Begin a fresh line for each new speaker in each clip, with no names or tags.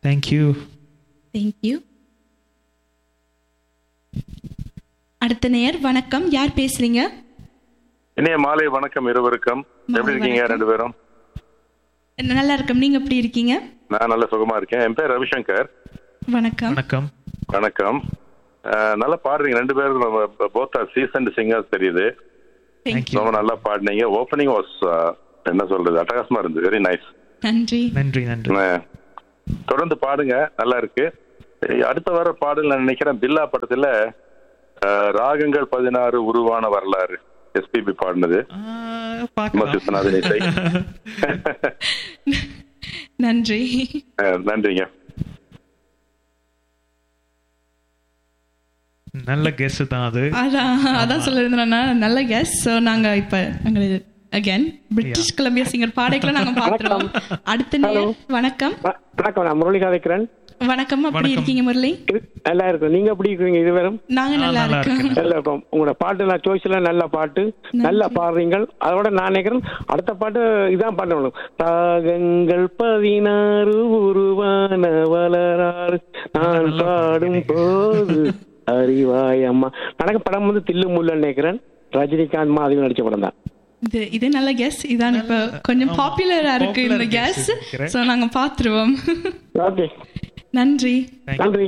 Thank you
thank you அடுத்த நேயர் வணக்கம் யார் பேசுறீங்க
இனிய மாலை வணக்கம் இருவருக்கும் எப்படி இருக்கீங்க
வணக்கம்.
ரெண்டு பேரும்
நல்லா இருக்கும் நீங்க எப்படி இருக்கீங்க
நான் நல்ல சுகமா இருக்கேன் என் பேர் ரவிசங்கர்
வணக்கம்
வணக்கம்
வணக்கம் அஹ், நல்லா பாடுறீங்க ரெண்டு பேரும் போத் ஆர் சீசன்ட் சிங்கர்ஸ் தெரியுது
தேங்க்யூ
ரொம்ப நல்லா பாடினீங்க ஓப்பனிங் வாஸ் என்ன சொல்றது அட்டகாசமா இருந்தது வெரி நைஸ்
நன்றி
நன்றி நன்றி
தொடர்ந்து பாடுங்க நல்லா இருக்கு அஹ், அடுத்த வர பாடல் நான் நினைக்கிறேன் பில்லா படத்துல அஹ், ராகங்கள் பதினாறு உருவான வரலாறு எஸ்பிபி பாடினது
ஆ,
எம்.
பார்க்கலாம்.
எஸ். விஸ்வநாதன் இசை
நன்றி
அஹ், நன்றிங்க
நல்ல கெஸ் தான் அது
அதான் அதான் சொல்லியிருந்தேன் நல்ல கெஸ் ஸோ நாங்க இப்ப எங்களுக்கு அகைன் பிரிட்டிஷ் கொலம்பியா சிங்கர் பாடைக்குள்ள நாங்க பாத்துருவோம் அடுத்த நேயர் வணக்கம்
வ- வணக்கம் நான் முரளி கதைக்கிறேன்
வணக்கம் அப்படி
வணக்கம்.
இருக்கீங்க முரளி
இது- நல்லா இருக்கும் நீங்க எப்படி இருக்கீங்க இது வரும்
நாங்க
ஆ,
நல்லா
நல்லா
இருக்கோம்
இருக்கேன்.
நல்லா இருக்கும் உங்களோட பாட்டு நான் சாய்ஸ்ல நல்ல பாட்டு நல்லா பாடுறீங்க அதோட நான் நினைக்கிறேன் அடுத்த பாட்டு இதான் பண்ணணும் ராகங்கள் பதினாறு உருவான வளராறு நான்
நல்லா
பாடும் போது அறிவாய் அம்மா நடக்க படம் வந்து தில்லு முள்ள நினைக்கிறேன் ரஜினிகாந்த் மாதிரி நடிச்ச படம் தான்
இது இது நல்ல கெஸ் இதான் இப்ப கொஞ்சம் பாப்புலரா இருக்கு இந்த
Popular guess
கெஸ்
இருக்கிறேன்.
ஸோ நாங்க பாத்துருவோம்
ஓகே
நன்றி
நன்றி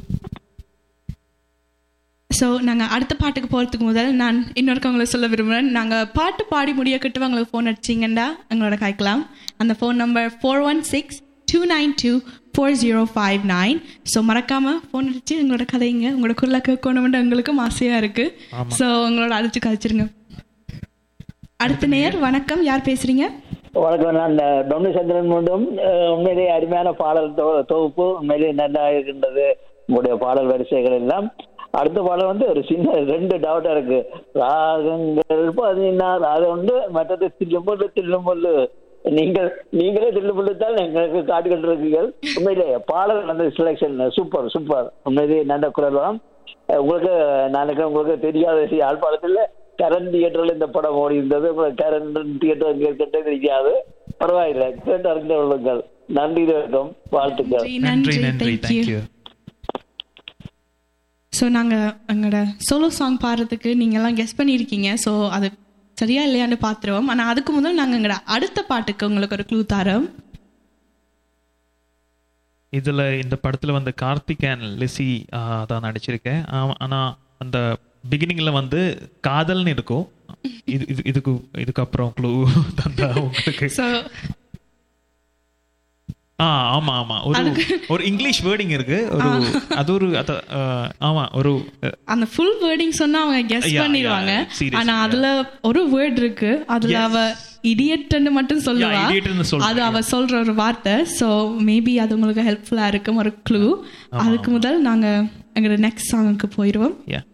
ஸோ நாங்கள் அடுத்த பாட்டுக்கு போகிறதுக்கு முதல் நான் இன்னொருக்கவங்களை சொல்ல விரும்புகிறேன் நாங்கள் பாட்டு பாடி முடிய கிட்ட உங்களுக்கு ஃபோன் அடிச்சிங்கண்டா எங்களோட காய்க்கலாம் அந்த phone number four one six two nine two four zero five nine so மறக்காமல் ஃபோன் அடிச்சு எங்களோட கதைங்க உங்களோட குரலை கேட்கணும்னு எங்களுக்கும் ஆசையாக இருக்குது ஸோ உங்களோட அழைச்சு கழிச்சிருங்க அடுத்த நேயர் வணக்கம் யார் பேசுறீங்க
வணக்கம் நான் டொமினி சந்திரன் மீண்டும் அஹ், உண்மையிலேயே அருமையான பாடல் தொ- தொகுப்பு உண்மையிலேயே நல்லா இருக்கின்றது உங்களுடைய பாடல் வரிசைகள் எல்லாம் அடுத்த பாடல் வந்து ஒரு சின்ன ரெண்டு டவுட்டா இருக்கு ராகங்கள் பதினாறு அது ஒன்று மற்றது தில்லுமுள்ளு தில்லுமுள்ளு நீங்கள் நீங்களே தில்லுமுள்ளு தான் எங்களுக்கு காட்டுக்கிட்டு இருக்கீர்கள் உண்மையிலேயே பாடல் வந்து செலெக்ஷன் சூப்பர் சூப்பர் உண்மையிலேயே நல்ல குரல் தான் அஹ், உங்களுக்கு நாளைக்கு உங்களுக்கு தெரியாத யாழ்ப்பாணத்தில் கரண்ட் தியேட்டர்ல இந்த படம் ஓடி இருந்தது உங்களுக்கு கரண்ட் தியேட்டர் எங்க இருக்கட்டே தெரியாது பரவாயில்லை கேட்டு அறிந்து கொள்ளுங்கள் நன்றி வணக்கம் வாழ்த்துக்கள்
நன்றி நன்றி
தேங்க்யூ
தேங்க்யூ
ஸோ நாங்கள் எங்களோட சோலோ சாங் பாடுறதுக்கு நீங்கள்லாம் கெஸ் பண்ணியிருக்கீங்க ஸோ அது சரியா இல்லையான்னு பார்த்துருவோம் ஆனால் அதுக்கு முதல் நாங்கள் எங்களோட அடுத்த பாட்டுக்கு உங்களுக்கு ஒரு க்ளூ தரோம்
இதுல இந்த படத்துல வந்து கார்த்திக் அண்ட் லிசி ஆ, தான் நடிச்சிருக்கேன் ஆ, ஆனா அந்த பிகினிங்ல வந்து காதல்னு இருக்கும் இது இது இதுக்கு இதுக்கப்புறம் க்ளூ தந்தா உங்களுக்கு
ஸோ
ஆ ஆமா ஆமா ஒரு ஒரு இங்கிலீஷ் வேர்டிங் இருக்கு ஒரு அது ஒரு அத ஆ, ஆமா ஒரு அ,
அந்த ஃபுல் வேர்டிங் சொன்னா அவங்க கெஸ்
Yeah,
பண்ணிடுவாங்க
yeah, seriously,
ஆனா
yeah.
அதுல ஒரு வேர்ட் இருக்கு அதுல
Yes.
அவ இடியட்னு மட்டும் சொல்லுவா
Yeah, idiot ன்னு சொல்றா,
அது அவ சொல்ற ஒரு வார்த்தை ஸோ மேபி அது உங்களுக்கு ஹெல்ப்ஃபுல்லா இருக்கும் ஒரு க்ளூ அதுக்கு முதல் நாங்க எங்களோட நெக்ஸ்ட் சாங்குக்கு போயிடுவோம்
yeah